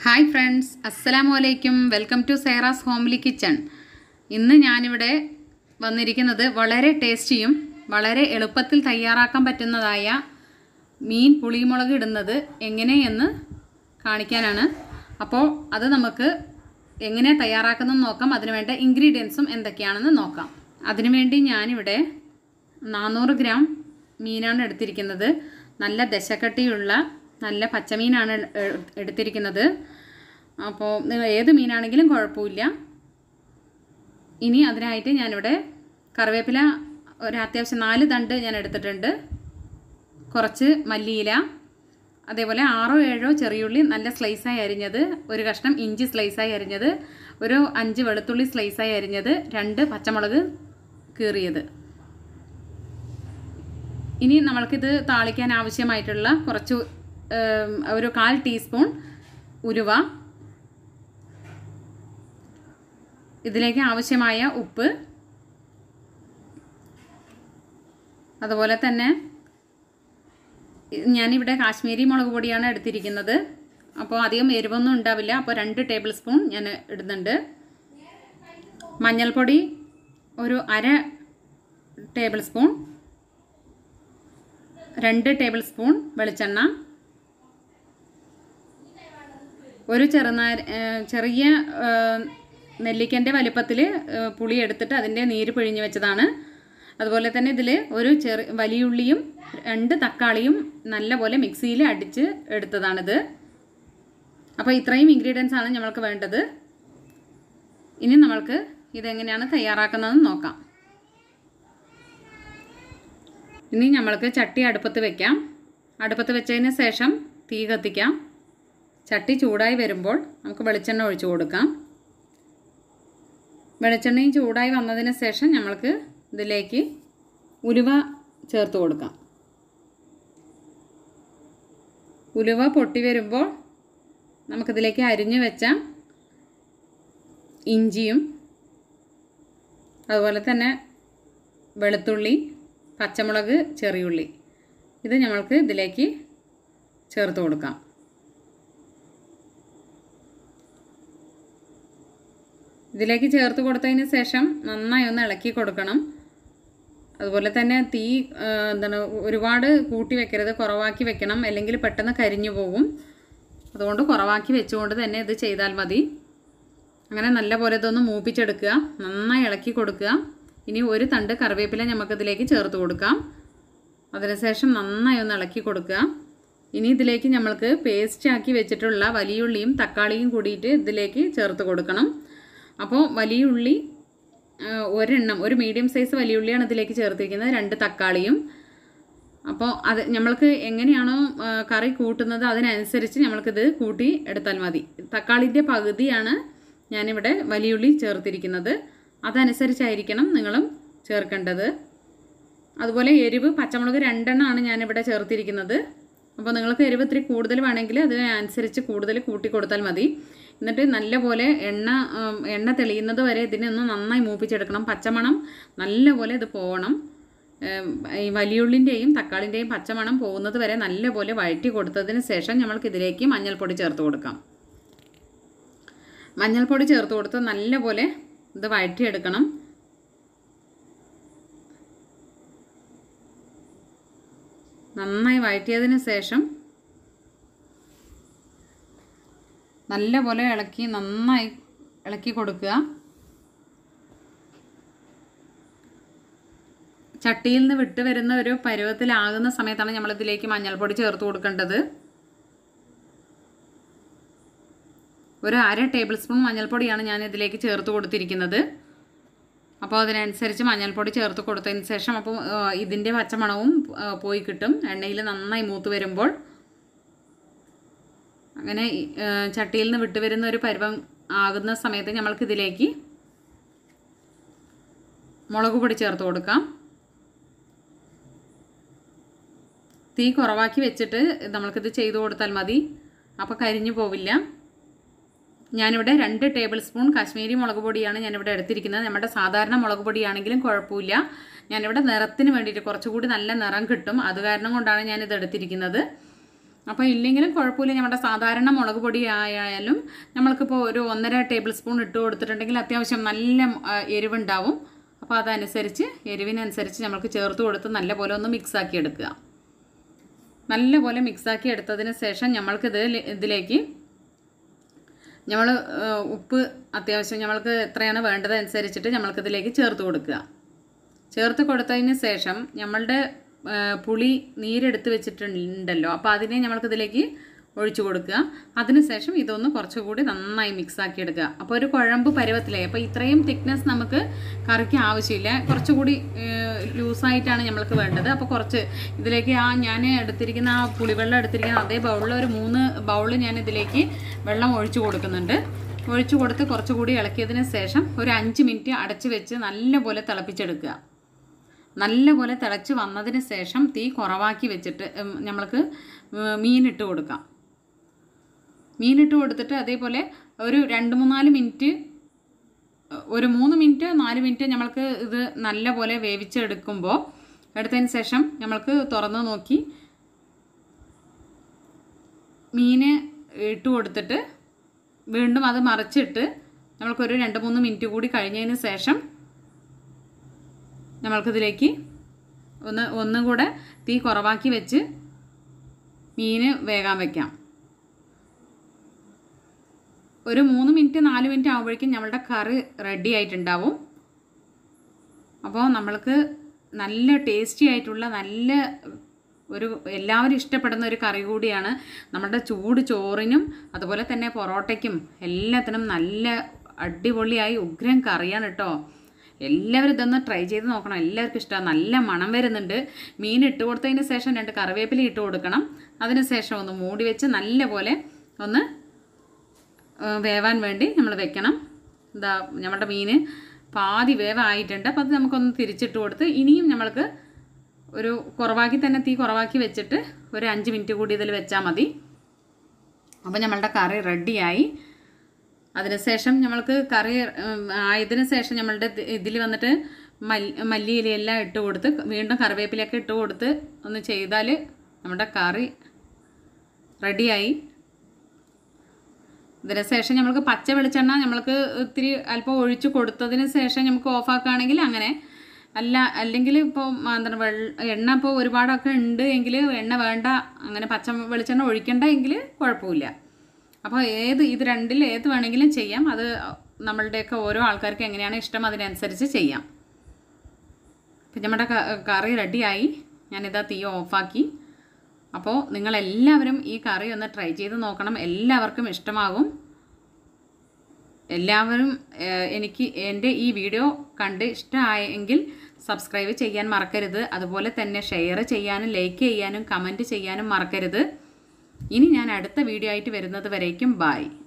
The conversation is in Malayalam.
ഹായ് ഫ്രണ്ട്സ് അസ്സലാമു അലൈക്കും welcome to Sera's homely kitchen ഇന്ന് ഞാനിവിടെ വന്നിരിക്കുന്നത് വളരെ ടേസ്റ്റിയും വളരെ എളുപ്പത്തിൽ തയ്യാറാക്കാൻ പറ്റുന്നതായ മീൻ പുളിമുളക് ഇടുന്നത് എങ്ങനെയെന്ന് കാണിക്കാനാണ് അപ്പോൾ അത് നമുക്ക് എങ്ങനെ തയ്യാറാക്കുന്നത് നോക്കാം അതിനുവേണ്ട ഇൻഗ്രീഡിയൻസും എന്തൊക്കെയാണെന്ന് നോക്കാം അതിനുവേണ്ടി ഞാനിവിടെ നാനൂറ് ഗ്രാം മീനാണ് എടുത്തിരിക്കുന്നത് നല്ല ദശക്കട്ടിയുള്ള നല്ല പച്ചമീനാണ് എ- എടുത്തിരിക്കുന്നത് അപ്പോൾ നിങ്ങൾ ഏത് മീനാണെങ്കിലും കുഴപ്പമില്ല ഇനി അതിനായിട്ട് ഞാനിവിടെ കറിവേപ്പില ഒരു അത്യാവശ്യം നാല് തണ്ട് ഞാൻ എടുത്തിട്ടുണ്ട് കുറച്ച് മല്ലിയില അതേപോലെ ആറോ ഏഴോ ചെറിയുള്ളി നല്ല സ്ലൈസായി അരിഞ്ഞത് ഒരു കഷ്ണം ഇഞ്ചി സ്ലൈസായി അരിഞ്ഞത് ഒരു അഞ്ച് വെളുത്തുള്ളി സ്ലൈസായി അരിഞ്ഞത് രണ്ട് പച്ചമുളക് കീറിയത് ഇനി നമ്മൾക്കിത് താളിക്കാൻ ആവശ്യമായിട്ടുള്ള കുറച്ച് ഏം, ഒരു കാൽ ടീസ്പൂൺ ഉലുവ ഇതിലേക്ക് ആവശ്യമായ ഉപ്പ് അതുപോലെ തന്നെ ഞാനിവിടെ കാശ്മീരി മുളക് പൊടിയാണ് എടുത്തിരിക്കുന്നത് അപ്പോൾ അധികം എരിവൊന്നും ഉണ്ടാവില്ല അപ്പോൾ രണ്ട് ടേബിൾ സ്പൂൺ ഞാൻ ഇടുന്നുണ്ട് മഞ്ഞൾപ്പൊടി ഒരു അര ടേബിൾ സ്പൂൺ രണ്ട് ടേബിൾ സ്പൂൺ വെളിച്ചെണ്ണ ഒരു ചെറുനാര ഏഹ് ചെറിയ ഏഹ് നെല്ലിക്കൻ്റെ വലിപ്പത്തിൽ ഏഹ് പുളി എടുത്തിട്ട് അതിൻ്റെ നീര് പിഴിഞ്ഞ് വെച്ചതാണ് അതുപോലെ തന്നെ ഇതിൽ ഒരു ചെറു വലിയുള്ളിയും രണ്ട് തക്കാളിയും നല്ലപോലെ മിക്സിയിൽ അടിച്ച് എടുത്തതാണിത് അപ്പോൾ ഇത്രയും ഇൻഗ്രീഡിയൻസ് ആണ് നമ്മൾക്ക് വേണ്ടത് ഇനി നമ്മൾക്ക് ഇതെങ്ങനെയാണ് തയ്യാറാക്കുന്നതെന്ന് നോക്കാം ഇനി നമ്മൾക്ക് ചട്ടി അടുപ്പത്ത് വെക്കാം അടുപ്പത്ത് വെച്ചതിന് ശേഷം തീ കത്തിക്കാം ചട്ടി ചൂടായി വരുമ്പോൾ നമുക്ക് വെളിച്ചെണ്ണ ഒഴിച്ചു കൊടുക്കാം വെളിച്ചെണ്ണയും ചൂടായി വന്നതിന് ശേഷം നമ്മൾക്ക് ഇതിലേക്ക് ഉലുവ ചേർത്ത് കൊടുക്കാം ഉലുവ പൊട്ടി വരുമ്പോൾ നമുക്കിതിലേക്ക് അരിഞ്ഞു വെച്ച ഇഞ്ചിയും അതുപോലെ തന്നെ വെളുത്തുള്ളി പച്ചമുളക് ചെറിയുള്ളി ഇത് നമ്മൾക്ക് ഇതിലേക്ക് ചേർത്ത് കൊടുക്കാം ഇതിലേക്ക് ചേർത്ത് കൊടുത്തതിന് ശേഷം നന്നായി ഒന്ന് ഇളക്കി കൊടുക്കണം അതുപോലെ തന്നെ തീ ആ, എന്താണ് ഒരുപാട് കൂട്ടി വെക്കരുത് കുറവാക്കി വെക്കണം അല്ലെങ്കിൽ പെട്ടെന്ന് കരിഞ്ഞു പോകും അതുകൊണ്ട് കുറവാക്കി വെച്ചുകൊണ്ട് തന്നെ ഇത് ചെയ്താൽ മതി അങ്ങനെ നല്ല പോലെ ഇതൊന്ന് മൂപ്പിച്ചെടുക്കുക നന്നായി ഇളക്കി കൊടുക്കുക ഇനി ഒരു തണ്ട് കറിവേപ്പില നമുക്കിതിലേക്ക് ചേർത്ത് കൊടുക്കാം അതിനുശേഷം നന്നായി ഒന്ന് ഇളക്കി കൊടുക്കുക ഇനി ഇതിലേക്ക് നമ്മൾക്ക് പേസ്റ്റ് ആക്കി വെച്ചിട്ടുള്ള വലിയുള്ളിയും തക്കാളിയും കൂടിയിട്ട് ഇതിലേക്ക് ചേർത്ത് കൊടുക്കണം അപ്പോൾ വലിയ ഉള്ളി ആ, ഒരെണ്ണം ഒരു മീഡിയം സൈസ് വലിയ ഉള്ളിയാണ് ഇതിലേക്ക് ചേർത്തിരിക്കുന്നത് രണ്ട് തക്കാളിയും അപ്പോൾ അത് നമ്മൾക്ക് എങ്ങനെയാണോ ആ, കറി കൂട്ടുന്നത് അതിനനുസരിച്ച് നമ്മൾക്കിത് കൂട്ടി എടുത്താൽ മതി തക്കാളിൻ്റെ പകുതിയാണ് ഞാനിവിടെ വലിയുള്ളി ചേർത്തിരിക്കുന്നത് അതനുസരിച്ചായിരിക്കണം നിങ്ങളും ചേർക്കേണ്ടത് അതുപോലെ എരിവ് പച്ചമുളക് രണ്ടെണ്ണമാണ് ഞാനിവിടെ ചേർത്തിരിക്കുന്നത് അപ്പോൾ നിങ്ങൾക്ക് എരിവ് ഇത്തിരി കൂടുതൽ വേണമെങ്കിൽ അതിനനുസരിച്ച് കൂടുതൽ കൂട്ടി കൊടുത്താൽ മതി എന്നിട്ട് നല്ലപോലെ എണ്ണ ഉം, എണ്ണ തെളിയുന്നത് വരെ ഇതിനെ ഒന്ന് നന്നായി മൂപ്പിച്ചെടുക്കണം പച്ചമണം നല്ലപോലെ ഇത് പോകണം ഏം, ഈ വലിയുള്ളിൻ്റെയും തക്കാളിൻ്റെയും പച്ചമണം പോകുന്നത് വരെ നല്ലപോലെ വഴറ്റി കൊടുത്തതിന് ശേഷം നമ്മൾക്ക് ഇതിലേക്ക് മഞ്ഞൾപ്പൊടി ചേർത്ത് കൊടുക്കാം മഞ്ഞൾപ്പൊടി ചേർത്ത് കൊടുത്ത് നല്ലപോലെ ഇത് വഴറ്റിയെടുക്കണം നന്നായി വഴറ്റിയതിന് ശേഷം നല്ലപോലെ ഇളക്കി നന്നായി ഇളക്കി കൊടുക്കുക ചട്ടിയിൽ നിന്ന് വിട്ട് വരുന്ന ഒരു പരുവത്തിലാകുന്ന സമയത്താണ് നമ്മളിതിലേക്ക് മഞ്ഞൾപ്പൊടി ചേർത്ത് കൊടുക്കേണ്ടത് ഒരു അര ടേബിൾ സ്പൂൺ മഞ്ഞൾപ്പൊടിയാണ് ഞാൻ ഇതിലേക്ക് ചേർത്ത് കൊടുത്തിരിക്കുന്നത് അപ്പോൾ അതിനനുസരിച്ച് മഞ്ഞൾപ്പൊടി ചേർത്ത് കൊടുത്തതിന് ശേഷം അപ്പോൾ ഇതിൻ്റെ പച്ചമണവും ആ, പോയി കിട്ടും എണ്ണയിൽ നന്നായി മൂത്ത് വരുമ്പോൾ അങ്ങനെ ഈ, ആ, ചട്ടിയിൽ നിന്ന് വിട്ട് വരുന്ന ഒരു പരുവം ആകുന്ന സമയത്ത് നമ്മൾക്ക് ഇതിലേക്ക് മുളക് പൊടി ചേർത്ത് കൊടുക്കാം തീ കുറവാക്കി വെച്ചിട്ട് നമ്മൾക്കിത് ചെയ്തു കൊടുത്താൽ മതി അപ്പോൾ കരിഞ്ഞു പോവില്ല ഞാനിവിടെ രണ്ട് ടേബിൾ സ്പൂൺ കാശ്മീരി മുളക് പൊടിയാണ് ഞാനിവിടെ എടുത്തിരിക്കുന്നത് നമ്മുടെ സാധാരണ മുളക് പൊടിയാണെങ്കിലും കുഴപ്പമില്ല ഞാനിവിടെ നിറത്തിന് വേണ്ടിയിട്ട് കുറച്ചുകൂടി നല്ല നിറം കിട്ടും അത് കാരണം കൊണ്ടാണ് ഞാനിത് എടുത്തിരിക്കുന്നത് അപ്പോൾ ഇല്ലെങ്കിലും കുഴപ്പമില്ല നമ്മുടെ സാധാരണ മുളക് പൊടി ആയാലും നമ്മൾക്കിപ്പോൾ ഒരു ഒന്നര ടേബിൾ സ്പൂൺ ഇട്ട് കൊടുത്തിട്ടുണ്ടെങ്കിൽ അത്യാവശ്യം നല്ല ആ, എരിവുണ്ടാവും അപ്പോൾ അതനുസരിച്ച് എരിവിനനുസരിച്ച് നമുക്ക് ചേർത്ത് കൊടുത്ത് നല്ലപോലെ ഒന്ന് മിക്സാക്കി എടുക്കുക നല്ലപോലെ മിക്സാക്കി എടുത്തതിന് ശേഷം നമ്മൾക്ക് ഇതിൽ ഇതിലേക്ക് നമ്മൾ ഉപ്പ് അത്യാവശ്യം നമ്മൾക്ക് എത്രയാണ് വേണ്ടത് അനുസരിച്ചിട്ട് നമ്മൾക്ക് ഇതിലേക്ക് ചേർത്ത് കൊടുക്കുക ചേർത്ത് കൊടുത്തതിന് ശേഷം നമ്മളുടെ ആ, പുളി നീരെടുത്ത് വെച്ചിട്ടുണ്ടല്ലോ അപ്പോൾ അതിനെ നമ്മൾക്ക് ഇതിലേക്ക് ഒഴിച്ചു കൊടുക്കുക അതിനുശേഷം ഇതൊന്ന് കുറച്ചുകൂടി നന്നായി മിക്സ് ആക്കി എടുക്കുക അപ്പോൾ ഒരു കുഴമ്പ് പരുവത്തിലായി അപ്പോൾ ഇത്രയും തിക്നെസ് നമുക്ക് കറിക്ക് ആവശ്യമില്ല കുറച്ചുകൂടി ലൂസായിട്ടാണ് നമ്മൾക്ക് വേണ്ടത് അപ്പോൾ കുറച്ച് ഇതിലേക്ക് ആ ഞാൻ എടുത്തിരിക്കുന്ന ആ പുളിവെള്ളം എടുത്തിരിക്കുന്ന അതേ ബൗളിൽ ഒരു മൂന്ന് ബൗൾ ഞാൻ ഇതിലേക്ക് വെള്ളം ഒഴിച്ചു കൊടുക്കുന്നുണ്ട് ഒഴിച്ചു കൊടുത്ത് കുറച്ചുകൂടി ഇളക്കിയതിന് ശേഷം ഒരു അഞ്ച് മിനിറ്റ് അടച്ച് വെച്ച് നല്ലപോലെ തിളപ്പിച്ചെടുക്കുക നല്ലപോലെ തിളച്ച് വന്നതിന് ശേഷം തീ കുറവാക്കി വെച്ചിട്ട് ഉം, നമ്മൾക്ക് ഉം, മീനിട്ട് കൊടുക്കാം മീനിട്ട് കൊടുത്തിട്ട് അതേപോലെ ഒരു രണ്ട് മൂന്നാല് മിനിറ്റ് ഒരു മൂന്ന് മിനിറ്റ് നാല് മിനിറ്റ് നമ്മൾക്ക് ഇത് നല്ലപോലെ വേവിച്ചെടുക്കുമ്പോൾ എടുത്തതിന് ശേഷം നമ്മൾക്ക് തുറന്ന് നോക്കി മീന് ഇട്ട് കൊടുത്തിട്ട് വീണ്ടും അത് മറിച്ചിട്ട് നമ്മൾക്കൊരു രണ്ട് മൂന്ന് മിനിറ്റ് കൂടി കഴിഞ്ഞതിന് ശേഷം നമ്മൾക്കിതിലേക്ക് ഒന്ന് ഒന്നും കൂടെ തീ കുറവാക്കി വെച്ച് മീന് വേകാൻ വെക്കാം ഒരു മൂന്ന് മിനിറ്റ് നാല് മിനിറ്റ് ആകുമ്പോഴേക്കും നമ്മളുടെ കറി റെഡി ആയിട്ടുണ്ടാവും അപ്പോൾ നമ്മൾക്ക് നല്ല ടേസ്റ്റി ആയിട്ടുള്ള നല്ല ഒരു എല്ലാവരും ഇഷ്ടപ്പെടുന്ന ഒരു കറി കൂടിയാണ് നമ്മുടെ ചൂട് ചോറിനും അതുപോലെ തന്നെ പൊറോട്ടയ്ക്കും എല്ലാത്തിനും നല്ല അടിപൊളിയായി ഉഗ്രൻ കറിയാണ് കേട്ടോ എല്ലാവരും ഇതൊന്ന് ട്രൈ ചെയ്ത് നോക്കണം എല്ലാവർക്കും ഇഷ്ടമാണ് നല്ല മണം വരുന്നുണ്ട് മീൻ ഇട്ട് കൊടുത്തതിന് ശേഷം രണ്ട് കറിവേപ്പില ഇട്ട് കൊടുക്കണം അതിന് ശേഷം ഒന്ന് മൂടി വെച്ച് നല്ലപോലെ ഒന്ന് ആ, വേവാൻ വേണ്ടി നമ്മൾ വെക്കണം എന്താ നമ്മുടെ മീൻ പാതി വേവായിട്ടുണ്ട് അപ്പോൾ അത് നമുക്കൊന്ന് തിരിച്ചിട്ട് കൊടുത്ത് ഇനിയും നമ്മൾക്ക് ഒരു കുറവാക്കി തന്നെ തീ കുറവാക്കി വെച്ചിട്ട് ഒരു അഞ്ച് മിനിറ്റ് കൂടി ഇതിൽ വെച്ചാൽ മതി അപ്പോൾ നമ്മളുടെ കറി റെഡിയായി അതിനുശേഷം നമ്മൾക്ക് കറി ഉം, ആയതിനു ശേഷം നമ്മളുടെ ഇതിൽ വന്നിട്ട് മല്ലി മല്ലിയിലയെല്ലാം ഇട്ട് കൊടുത്ത് വീണ്ടും കറിവേപ്പിലയൊക്കെ ഇട്ട് കൊടുത്ത് ഒന്ന് ചെയ്താൽ നമ്മുടെ കറി റെഡിയായി ഇതിന് ശേഷം നമ്മൾക്ക് പച്ച വെളിച്ചെണ്ണ നമ്മൾക്ക് ഇത്തിരി അല്പം ഒഴിച്ച് കൊടുത്തതിന് ശേഷം നമുക്ക് ഓഫാക്കുകയാണെങ്കിൽ അങ്ങനെ അല്ല അല്ലെങ്കിൽ ഇപ്പോൾ എന്താണ് വെള്ള എണ്ണ ഇപ്പോൾ ഒരുപാടൊക്കെ ഉണ്ട് എങ്കിൽ എണ്ണ വേണ്ട അങ്ങനെ പച്ച വെളിച്ചെണ്ണ ഒഴിക്കണ്ട എങ്കിൽ കുഴപ്പമില്ല അപ്പോൾ ഏത് ഇത് രണ്ടിൽ ഏത് വേണമെങ്കിലും ചെയ്യാം അത് നമ്മളുടെയൊക്കെ ഓരോ ആൾക്കാർക്ക് എങ്ങനെയാണ് ഇഷ്ടം അതിനനുസരിച്ച് ചെയ്യാം പിന്നെ നമ്മുടെ ക- കറി റെഡിയായി ഞാനിതാ തീ ഓഫാക്കി അപ്പോൾ നിങ്ങളെല്ലാവരും ഈ കറി ഒന്ന് ട്രൈ ചെയ്ത് നോക്കണം എല്ലാവർക്കും ഇഷ്ടമാകും എല്ലാവരും ഏഹ്, എനിക്ക് എൻ്റെ ഈ വീഡിയോ കണ്ട് ഇഷ്ടമായെങ്കിൽ സബ്സ്ക്രൈബ് ചെയ്യാൻ മറക്കരുത് അതുപോലെ തന്നെ ഷെയർ ചെയ്യാനും ലൈക്ക് ചെയ്യാനും കമൻറ്റ് ചെയ്യാനും മറക്കരുത് ഇനി ഞാൻ അടുത്ത വീഡിയോ ആയിട്ട് വരുന്നത് വരേക്കും ബായ്